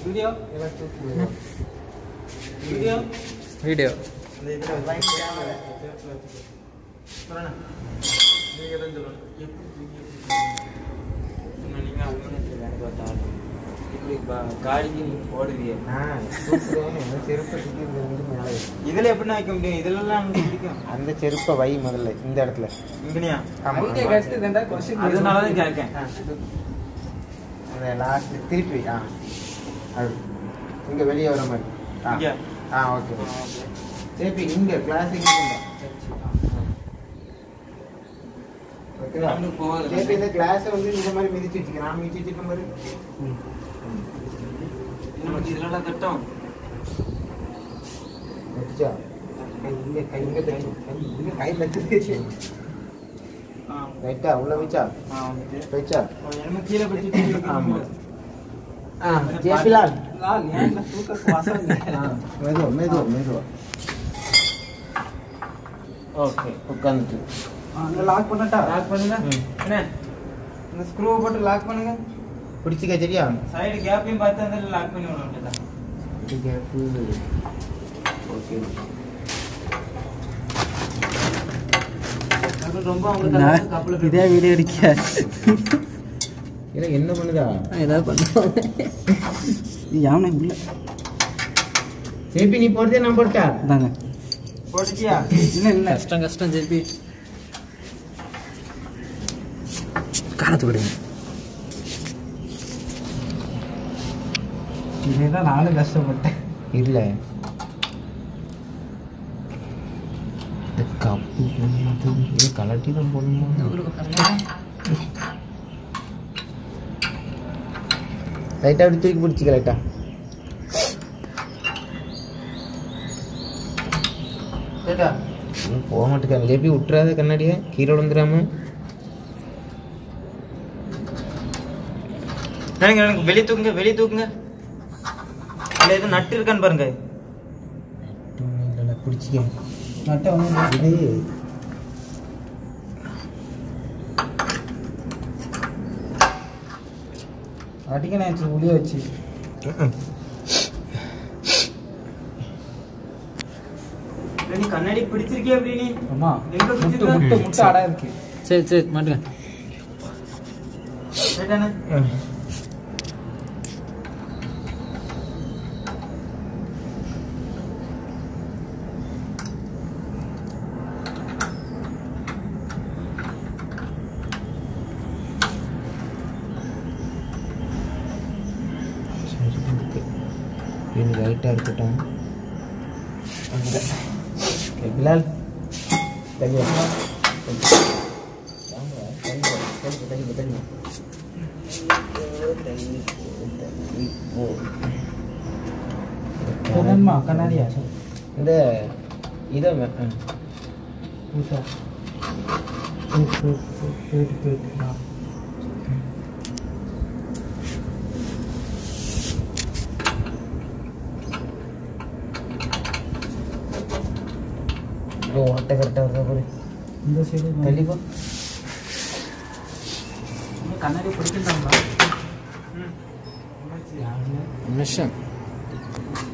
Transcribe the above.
Video video video இந்த இதில் line camera சொல்லணும் நீங்கள் தான் சொல்லணும் எப்படி வீடியோ நீங்கள் அவங்க பார்த்தா இப்படி பா- காடிக்கு நீங்கள் போடுவீங்க செருப்பை சுத்தி இங்க இருந்து மேலே வை. இதில் எப்படின்னா வைக்க முடியும் இதெல்லாம் நமக்கு பிடிக்கும் அந்த செருப்பை வை முதல்ல இந்த இடத்துல இங்கனையா ஆமா. ஐடியா கேட்டு ரெண்டா கொஸ்டின் அதனால தான் கேட்கேன் ஆ. அந்த லாஸ்ட் திருப்பி வை. ஆ அது இங்க வெளியே வர மாதிரி ஆ இங்க? ஆ ஓகே திருப்பி இங்க கிளாஸ் இங்க இருந்தா. ஓகேவா நம்மளுக்கு போகாது. திருப்பி இந்த கிளாஸை வந்து இந்த மாதிரி மிதிச்சு வச்சுக்க நான் மிதிச்சு வச்சுக்க மாதிரி நமக்கு இதெல்லாம் திட்டம் வச்சா கை இங்க கை இங்க தச்சு கை இங்க கை தச்சு ஆ ரைட்டா உள்ள வச்சா ஆ வந்துட்டு வச்சா என்னமோ கீழே பிடிச்சி ஆமா. ஆ ஜெயபிலால் லால் ஏன் தூக்க வாசம் மெதுவா மெதுவா மெதுவா ஓகே உட்காந்துட்டு அங்க லாக் பண்ணட்டா லாக் பண்ணுங்க ம். என்ன இந்த ஸ்க்ரூ போட்டு லாக் பண்ணுங்க பிடிச்சிக்க சரியா சைடு கேப்பையும் பார்த்து அந்த லாக் பண்ணி விட வேண்டியதான் ஓகே அது ரொம்ப உங்களுக்கு கப்பல இதே வீடியோ அடிக்க இல்லை என்ன பண்ணுதா ஏதாவது பண்ணுவோம் யானை உள்ள சேபி நீ போடுதே நான் போட்டா தாங்க போட்டுச்சியா இல்ல இல்ல கஷ்டம் கஷ்டம் ஜெபி காலத்து விடுங்க இதேதான் நானும் கஷ்டப்பட்டேன் இல்ல இந்த கப்பு இது கலட்டி தான் போடணுமா லைட்டா அப்படி தூக்கி பிடிச்சிக்க லைட்டா லைட்டா போக மாட்டேங்க ஜெபி விட்டுறாத கண்ணாடியை கீழே விழுந்துடாம எனக்கு எனக்கு வெளியே தூக்குங்க வெளியே தூக்குங்க இல்லை எதுவும் நட்டு இருக்கான்னு பாருங்க இல்லைல்ல பிடிச்சிக்க நட்டை வந்து இது அடிக்கணும் ஆச்சு உளிய வச்சு இல்லை, நீ கண்ணாடி பிடிச்சிருக்கியா அப்படி நீ அம்மா எங்க முட்டை பிடிச்சிருக்க? முட்டை முட்டை அடா இருக்கு சரி சரி மாட்டுங்க ரைட்டானே சரி இருக்கு இது லைட்டாக இருக்கட்டும் அந்த பிலால் தள்ளி வா. வாங்க, தள்ளி வா, தள்ளி வா, தள்ளி வா, தள்ளி வா. தள்ளி போ, தள்ளி போ. என்னம்மா கண்ணாடியா இந்த இதை வே- ஆ. ஊத்தா போயிட்டு போயிட்டு ஓ அட்டை கரெக்டாக இருக்கா பாரு இந்த சைடு தள்ளி போ கண்ணாடி பிடிச்சிருந்தாங்களா நிமிஷம்